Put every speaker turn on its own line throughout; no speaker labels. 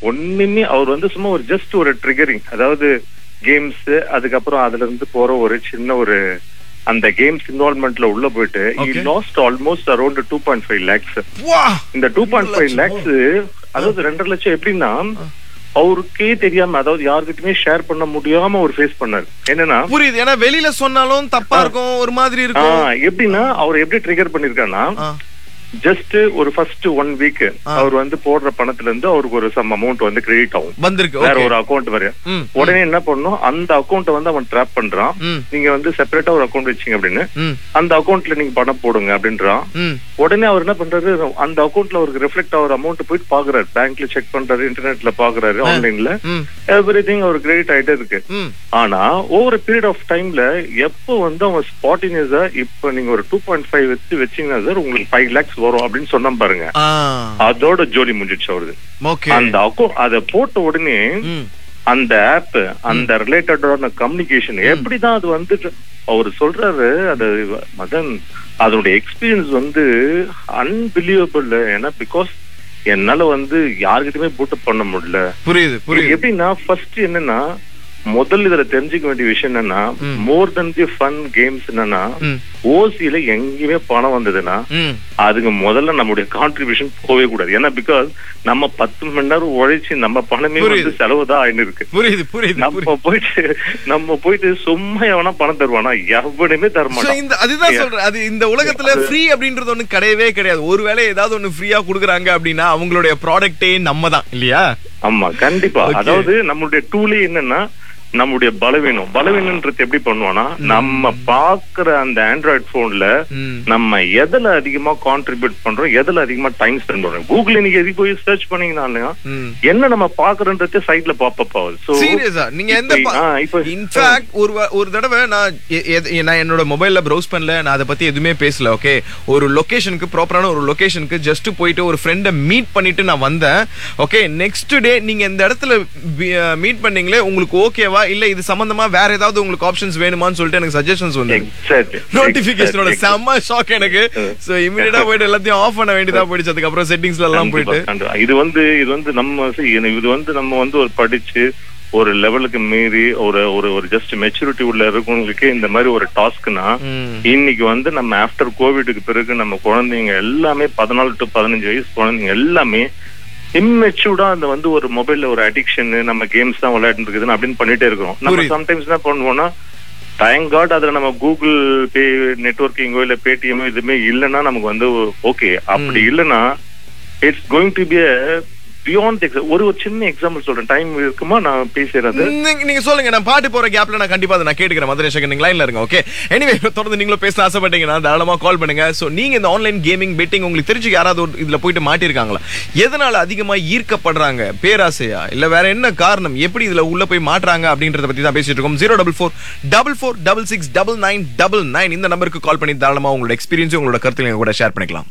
ஒண்ணுமே அவர் வந்து சும்மா ஒரு ஜஸ்ட் ஒரு ட்ரிகரிங் அதாவது கேம்ஸ் அதுக்கப்புறம் அதுல இருந்து போற ஒரு சின்ன ஒரு அந்த கேம்ஸ் இன்வால்மெண்ட்ல உள்ள போயிட்டு
Okay.
Lost almost around two point five lakhs
வா
இந்த டூ பாயிண்ட் ஃபைவ்
ரெண்டு
லேக்ஸ் அதாவது ரெண்டரை லட்சம் எப்படின்னா அவருக்கே தெரியாம அதாவது யாருக்கிட்டயுமே ஷேர் பண்ண முடியாம அவர் ஃபேஸ் பண்ணாரு என்னன்னா
புரியுது ஏன்னா வெளியில சொன்னாலும் தப்பா இருக்கும் ஒரு மாதிரி
ஆ,
இருக்கும்
எப்படின்னா அவர் எப்படி ட்ரிகர் பண்ணிருக்காருன்னா
ஆ,
ஜஸ்ட் ஒரு ஃபர்ஸ்ட் ஒன் வீக் அவர் வந்து போடுற பணத்துல இருந்து அவருக்கு ஒரு சம் அமௌண்ட் வந்து கிரெடிட் ஆகும்
வந்திருக்கு
வேற
okay.
ஒரு அக்கௌண்ட் வர
ம்,
உடனே என்ன பண்ணும் அந்த அக்கௌண்ட்டை வந்து அவன் ட்ராப் பண்றான்
ம்,
நீங்க வந்து செப்பரேட்டா ஒரு அக்கௌண்ட் வச்சீங்க அப்படின்னு
ம்,
அந்த அக்கௌண்ட்ல நீங்க பணம் போடுங்க அப்படின்றான்
ம்.
உடனே அவர் என்ன பண்றாரு அந்த அக்கௌண்ட்ல அவருக்கு ரிஃப்ளெக்ட் ஆகிற அமௌண்ட் போயிட்டு பாக்குறாரு பேங்க்ல செக் பண்றாரு இன்டர்நெட்ல பாக்குறாரு ஆன்லைன்ல
ம்,
எவ்ரி திங் அவர் கிரெடிட் ஆயிட்டே இருக்கு
ம்.
ஆனா ஓவர் பீரியட் ஆஃப் டைம்ல எப்போ வந்து அவன் ஸ்பாட்டினியஸா இப்ப நீங்க ஒரு டூ பாயிண்ட் ஃபைவ் வச்சு வச்சீங்கன்னா சார் உங்களுக்கு ஃபைவ் லேக்ஸ் வரும் அப்படின்னு சொன்னா பாருங்க
ஆ,
அதோட ஜோலி முடிஞ்சிடுச்சு அவருது
okay.
அந்த அக்கௌண்ட் அதை போட்ட உடனே
ம்,
அந்த ஆப் அந்த ரிலேட்டடான கம்யூனிகேஷன் எப்படிதான் அது வந்து அவர் சொல்றாரு அது மதன் அதனுடைய எக்ஸ்பீரியன்ஸ் வந்து அன்பிலீவபிள் ஏன்னா பிகாஸ் என்னால வந்து யாருக்கிட்டயுமே பூட்டப் பண்ண முடியல
புரியுது
இது
புரியுது
எப்படின்னா ஃபர்ஸ்ட் என்னன்னா முதல் இதுல தெரிஞ்சுக்க வேண்டிய விஷயம் என்னன்னா
ம்.
மோர் தென் தி ஃபன் கேம்ஸ் என்னன்னா
ம்,
ஓசியில எங்கேயுமே பணம் வந்ததுன்னா
ம்.
அதுக்கு முதல்ல நம்முடைய கான்ட்ரிபியூஷன் போகவே கூடாது ஏன்னா பிகாஸ் நம்ம பத்து மணி நேரம் உழைச்சு நம்ம பணமே
புரியுது.
வந்து செலவு தான் ஆயின்னு இருக்கு
புரியுது புரியுது புரியுது
நம்ம போயிட்டு நம்ம போயிட்டு சும்மா எவனா பணம் தருவானா எவனுமே தர
So,
மாட்டான்
இந்த அதுதான் சொல்றேன் அது இந்த உலகத்துல ஃப்ரீ அப்படின்றது ஒண்ணு கிடையவே கிடையாது ஒருவேளை ஏதாவது ஒண்ணு ஃப்ரீயா குடுக்குறாங்க அப்படின்னா அவங்களுடைய ப்ராடக்ட்டே நம்ம தான் இல்லையா
ஆமா கண்டிப்பா
Okay.
அதாவது நம்மளுடைய டூலே என்னன்னா நம்முடைய பலவீனம் பலவீனன்றது எப்படி பண்ணுவானா நம்ம பாக்குற அந்த ஆண்ட்ராய்டு போன்ல
ம்.
நம்ம எதுல அதிகமா கான்ட்ரிபியூட் பண்றோம் எதுல அதிகமா டைம் ஸ்பெண்ட் பண்றோம் கூகுள் நீங்க எது போய் சர்ச் பண்ணீங்கன்னா
ம்.
என்ன நம்ம பாக்குறன்றதே சைட்ல பாப்பப் ஆகுது சோ
சீரியஸா நீங்க எந்த
இப்ப- ஆ, இப்ப-
இன்ஃபேக்ட் ஒரு வ- ஒரு தடவை நான் எ- எ- நான் என்னோட மொபைல்ல ப்ரௌஸ் பண்ணல நான் அதை பத்தி எதுவுமே பேசல ஓகே ஒரு லொகேஷனுக்கு ப்ராப்பரான ஒரு லொகேஷனுக்கு ஜஸ்ட் போயிட்டு ஒரு ஃப்ரெண்டை மீட் பண்ணிட்டு நான் வந்தேன் ஓகே நெக்ஸ்ட் டே நீங்க இந்த இடத்துல மீட் பண்ணீங்களே உங்களுக்கு ஓகேவா இல்ல இது சம்பந்தமா வேற ஏதாவது உங்களுக்கு ஆப்ஷன்ஸ் வேணுமான்னு சொல்லிட்டு எனக்கு சஜஷன்ஸ் வந்து
Exactly.
நோட்டிபிகேஷனோட
Exactly.
செம்ம ஷாக் எனக்கு சோ இமிடியேட்டா போயிட்டு எல்லாத்தையும் ஆஃப் பண்ண வேண்டியதா போயிடுச்சு அதுக்கப்புறம் செட்டிங்ஸ்ல எல்லாம்
கண்டிப்பா,
போயிட்டு
கண்டிப்பா. இது வந்து இது வந்து நம்ம see, இது வந்து நம்ம வந்து ஒரு படிச்சு ஒரு லெவலுக்கு மீறி ஒரு ஒரு ஒரு ஜஸ்ட் மெச்சூரிட்டி உள்ள இருக்கவங்களுக்கு இந்த மாதிரி ஒரு டாஸ்க்னா
ம்.
இன்னைக்கு வந்து நம்ம ஆஃப்டர் கோவிடுக்கு பிறகு நம்ம குழந்தைங்க எல்லாமே பதினாலு டு பதினஞ்சு வயசு குழந்தைங்க எல்லாமே இம்மெச்சூர்டா அந்த வந்து ஒரு மொபைல்ல ஒரு அடிக்ஷன் நம்ம கேம்ஸ் தான் விளையாட்டு இருக்குதுன்னு அப்படின்னு பண்ணிட்டே இருக்கிறோம் நம்ம
புரியுது.
சம்டைம்ஸ் என்ன பண்ணுவோம்னா தேங்க் காட் அதுல நம்ம கூகுள் பே நெட்ஒர்க்கிங்கோ இல்ல பேடிஎம்மோ எதுவுமே இல்லைன்னா நமக்கு வந்து ஓகே அப்படி இல்லைன்னா it's going to be beyond ஒரு ஒரு சின்ன எக்ஸாம்பிள் சொல்றேன் டைம் இருக்குமா நான் பேசுறது
நீங்க நீங்க சொல்லுங்க நான் பாட்டு போற கேப்ல நான் கண்டிப்பா அதை நான் கேட்டுக்கிறேன் மதுரை சேகர் நீங்க லைன்ல இருங்க ஓகே எனிவே தொடர்ந்து நீங்களும் பேச ஆசைப்பட்டீங்கன்னா தாராளமா கால் பண்ணுங்க சோ நீங்க இந்த ஆன்லைன் கேமிங் பெட்டிங் உங்களுக்கு தெரிஞ்சு யாராவது ஒரு இதுல போயிட்டு மாட்டிருக்காங்களா எதனால அதிகமா ஈர்க்கப்படுறாங்க பேராசையா இல்ல வேற என்ன காரணம் எப்படி இதுல உள்ள போய் மாட்டுறாங்க அப்படின்றத பத்தி தான் பேசிட்டு இருக்கோம் zero double four double four double six double nine double nine இந்த நம்பருக்கு கால் பண்ணி தாராளமா உங்களோட எக்ஸ்பீரியன்ஸ் உங்களோட கருத்துல எங்க கூட ஷேர் பண்ணிக்கலாம்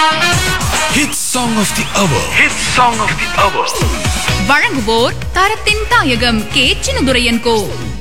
Hit song of the hour. Hit song of the hour.
வழங்குவோர் தரத்தின் தாயகம் கே சின்னதுரையன் கோ